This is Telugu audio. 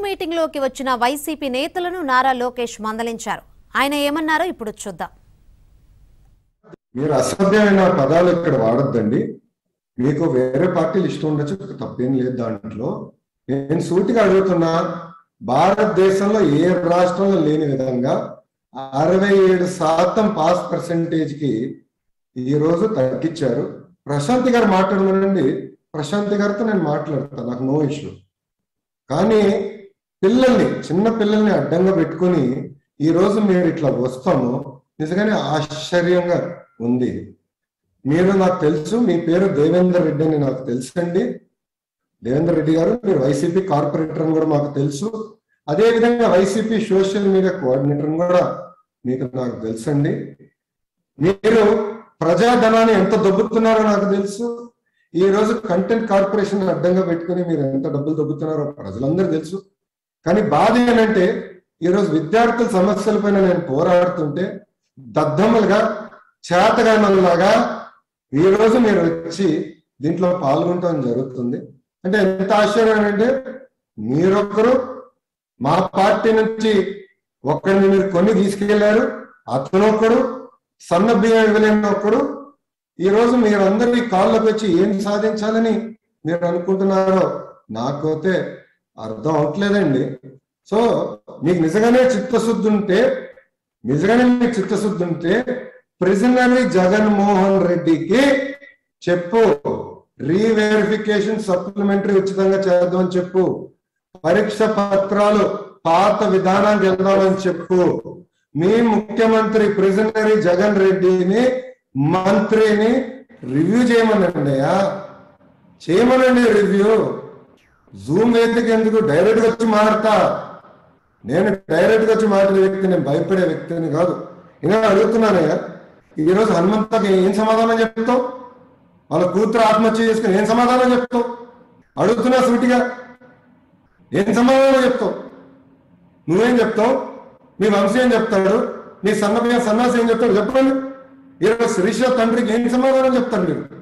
మీటింగ్ లోకి వచ్చిన వైసీపీ నేతలను నారా లోకేష్ మందలించారు ఆయన ఏమన్నారో ఇప్పుడు చూద్దాం మీరు అసభ్యమైన పదాలు ఇక్కడ వాడొద్దండి మీకు వేరే పార్టీలు ఇష్టం ఉండొచ్చు తప్పేం లేదు దాంట్లో నేను సూటిగా అడుగుతున్నా భారతదేశంలో ఏ రాష్ట్రంలో లేని విధంగా అరవై ఏడు శాతం పాస్ పర్సెంటేజ్ కి ఈ రోజు తగ్గించారు ప్రశాంత్ గారు మాట్లాడమనండి ప్రశాంత్ గారితో నేను మాట్లాడతాను నాకు నో ఇష్యూ కానీ పిల్లల్ని చిన్న పిల్లల్ని అడ్డంగా పెట్టుకొని ఈ రోజు మీరు ఇట్లా వస్తాము నిజంగానే ఆశ్చర్యంగా ఉంది మీరు నాకు తెలుసు మీ పేరు దేవేందర్ రెడ్డి అని నాకు తెలుసండి దేవేందర్ రెడ్డి గారు మీరు వైసీపీ కార్పొరేటర్ అని కూడా మాకు తెలుసు అదే విధంగా వైసీపీ సోషల్ మీడియా కోఆర్డినేటర్ అని కూడా మీకు నాకు తెలుసండి మీరు ప్రజాధనాన్ని ఎంత దొబ్బుతున్నారో నాకు తెలుసు ఈ రోజు కంటెంట్ కార్పొరేషన్ అడ్డంగా పెట్టుకుని మీరు ఎంత డబ్బులు దొబ్బుతున్నారో ప్రజలందరూ తెలుసు కానీ బాధ ఏంటంటే ఈ రోజు విద్యార్థుల సమస్యలపైన నేను పోరాడుతుంటే దద్దమ్మలుగా చేతగానలాగా ఈ రోజు మీరు వచ్చి దీంట్లో పాల్గొనటం జరుగుతుంది అంటే ఎంత ఆశ్చర్యం అంటే మీరొక్కరు మా పార్టీ నుంచి ఒక్కడిని మీరు కొన్ని తీసుకెళ్లారు అతను ఒక్కడు సన్న బియ్యం ఇవ్వలేని ఒక్కడు ఈ రోజు మీరందరూ ఈ కాళ్ళకు వచ్చి ఏం సాధించాలని మీరు అనుకుంటున్నారో నాకైతే అర్థం అవట్లేదండి సో మీకు నిజంగానే చిత్తశుద్ధి ఉంటే నిజంగానే మీకు చిత్తశుద్ధి ఉంటే ప్రిజనరీ జగన్మోహన్ రెడ్డికి చెప్పు రీవెరిఫికేషన్ సప్లిమెంటరీ ఉచితంగా చేద్దామని చెప్పు పరీక్ష పత్రాలు పాత విధానానికి వెళ్దామని చెప్పు మీ ముఖ్యమంత్రి ప్రిజనరీ జగన్ రెడ్డిని మంత్రిని రివ్యూ చేయమనండి అయ్యా చేయమనండి రివ్యూ జూమ్ వేదిక ఎందుకు డైరెక్ట్ గా వచ్చి మాడతా నేను డైరెక్ట్ గా వచ్చి మాట్లాడే వ్యక్తి నేను భయపడే వ్యక్తిని కాదు ఇంకా అడుగుతున్నానయ్యా ఈ రోజు హనుమంతకి ఏం సమాధానం చెప్తావు వాళ్ళ కూతురు ఆత్మహత్య చేసుకుని ఏం సమాధానం చెప్తావు అడుగుతున్నా సూటిగా ఏం సమాధానం చెప్తావు నువ్వేం చెప్తావు మీ వంశీ ఏం చెప్తాడు నీ సన్న సన్నాసి ఏం చెప్తాడు చెప్పండి ఈరోజు శిరీష తండ్రికి ఏం సమాధానం చెప్తారు మీరు